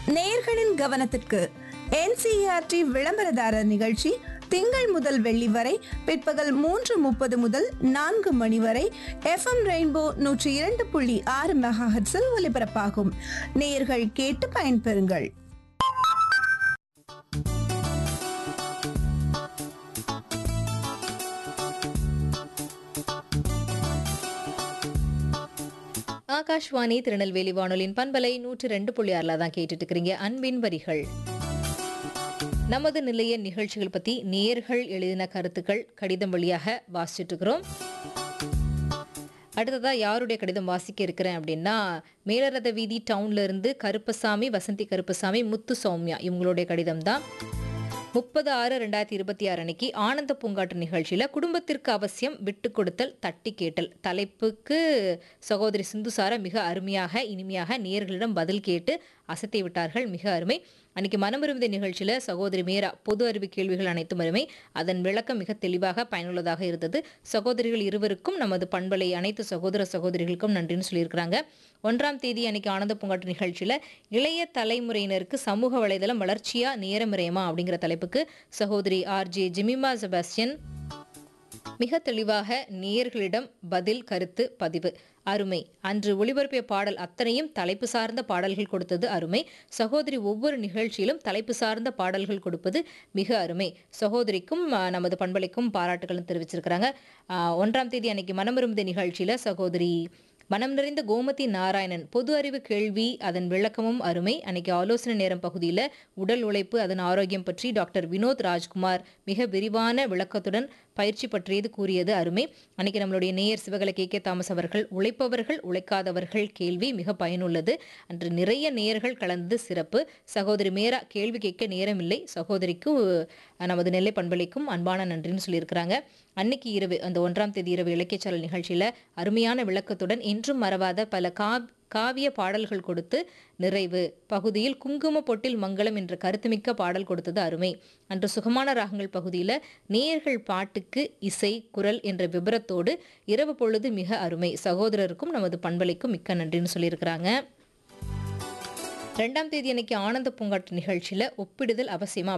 நேயர்களின் கவனத்திற்கு என்சிஆர்டி விளம்பரதாரர் நிகழ்ச்சி திங்கள் முதல் வெள்ளி வரை பிற்பகல் மூன்று முப்பது முதல் நான்கு மணி வரை எஃப்எம் ரெயின்போ நூற்றி இரண்டு புள்ளி ஆறு மெகாஹெட்ஸில் ஒலிபரப்பாகும் நேயர்கள் கேட்டு பயன்பெறுங்கள் ஆகாஷ்வாணி திருநெல்வேலி வானொலியின் பண்பலை நூற்றி ரெண்டு புள்ளி ஆறில் தான் கேட்டுட்டு இருக்கிறீங்க அன்பின் வரிகள் நமது நிலைய நிகழ்ச்சிகள் பத்தி நேர்கள் எழுதின கருத்துக்கள் கடிதம் வழியாக வாசிச்சுட்டு இருக்கிறோம் அடுத்ததா யாருடைய கடிதம் வாசிக்க இருக்கிறேன் அப்படின்னா மேலரத வீதி டவுன்ல இருந்து கருப்பசாமி வசந்தி கருப்பசாமி முத்து சௌமியா இவங்களுடைய கடிதம் தான் முப்பது ஆறு ரெண்டாயிரத்தி இருபத்தி ஆறு அன்னைக்கு ஆனந்த பூங்காட்டு நிகழ்ச்சியில குடும்பத்திற்கு அவசியம் விட்டு கொடுத்தல் தட்டி கேட்டல் தலைப்புக்கு சகோதரி சிந்துசாரா மிக அருமையாக இனிமையாக நேயர்களிடம் பதில் கேட்டு அசத்தி விட்டார்கள் மிக அருமை அன்னைக்கு மனமிருந்த நிகழ்ச்சியில சகோதரி மீரா பொது அறிவு கேள்விகள் அனைத்தும் அருமை அதன் விளக்கம் மிக தெளிவாக பயனுள்ளதாக இருந்தது சகோதரிகள் இருவருக்கும் நமது பண்பலை அனைத்து சகோதர சகோதரிகளுக்கும் நன்றின்னு சொல்லியிருக்கிறாங்க ஒன்றாம் தேதி அன்னைக்கு ஆனந்த பூங்காட்டு நிகழ்ச்சியில இளைய தலைமுறையினருக்கு சமூக வலைதளம் வளர்ச்சியா நேரமிறையமா அப்படிங்கிற தலைப்புக்கு சகோதரி ஆர் ஜே ஜிமிமா செபாஸ்டியன் மிக தெளிவாக நேயர்களிடம் பதில் கருத்து பதிவு அருமை அன்று ஒளிபரப்பிய பாடல் அத்தனையும் தலைப்பு சார்ந்த பாடல்கள் கொடுத்தது அருமை சகோதரி ஒவ்வொரு நிகழ்ச்சியிலும் தலைப்பு சார்ந்த பாடல்கள் கொடுப்பது மிக அருமை சகோதரிக்கும் ஆ, நமது பண்பலைக்கும் பாராட்டுகளும் தெரிவிச்சிருக்கிறாங்க ஆ, ஒன்றாம் தேதி அன்னைக்கு மனமிருந்த நிகழ்ச்சியில சகோதரி மனம் நிறைந்த கோமதி நாராயணன் பொது அறிவு கேள்வி அதன் விளக்கமும் அருமை அன்னைக்கு ஆலோசனை நேரம் பகுதியில் உடல் உழைப்பு அதன் ஆரோக்கியம் பற்றி டாக்டர் வினோத் ராஜ்குமார் மிக விரிவான விளக்கத்துடன் பயிற்சி பற்றியது கூறியது அருமை அன்னைக்கு நம்மளுடைய நேயர் சிவகலை கே கே தாமஸ் அவர்கள் உழைப்பவர்கள் உழைக்காதவர்கள் கேள்வி மிக பயனுள்ளது அன்று நிறைய நேயர்கள் கலந்து சிறப்பு சகோதரி மேரா கேள்வி கேட்க நேரமில்லை சகோதரிக்கு அஹ், நமது நெல்லை பண்பலைக்கும் அன்பான நன்றின்னு சொல்லியிருக்கிறாங்க அன்னைக்கு இரவு அந்த ஒன்றாம் தேதி இரவு இலக்கியச்சாலை நிகழ்ச்சியில அருமையான விளக்கத்துடன் இன்றும் மறவாத பல கா காவிய பாடல்கள் கொடுத்து நிறைவு பகுதியில் குங்கும பொட்டில் மங்களம் என்ற கருத்துமிக்க பாடல் கொடுத்தது அருமை அன்று சுகமான ராகங்கள் பகுதியில் நேயர்கள் பாட்டுக்கு இசை குரல் என்ற விபரத்தோடு இரவு பொழுது மிக அருமை சகோதரருக்கும் நமது பண்பலைக்கும் மிக்க நன்றின்னு சொல்லியிருக்கிறாங்க ரெண்டாம் தேதி அன்னைக்கு ஆனந்த பூங்காட்டு நிகழ்ச்சியில ஒப்பிடுதல் அவசியமா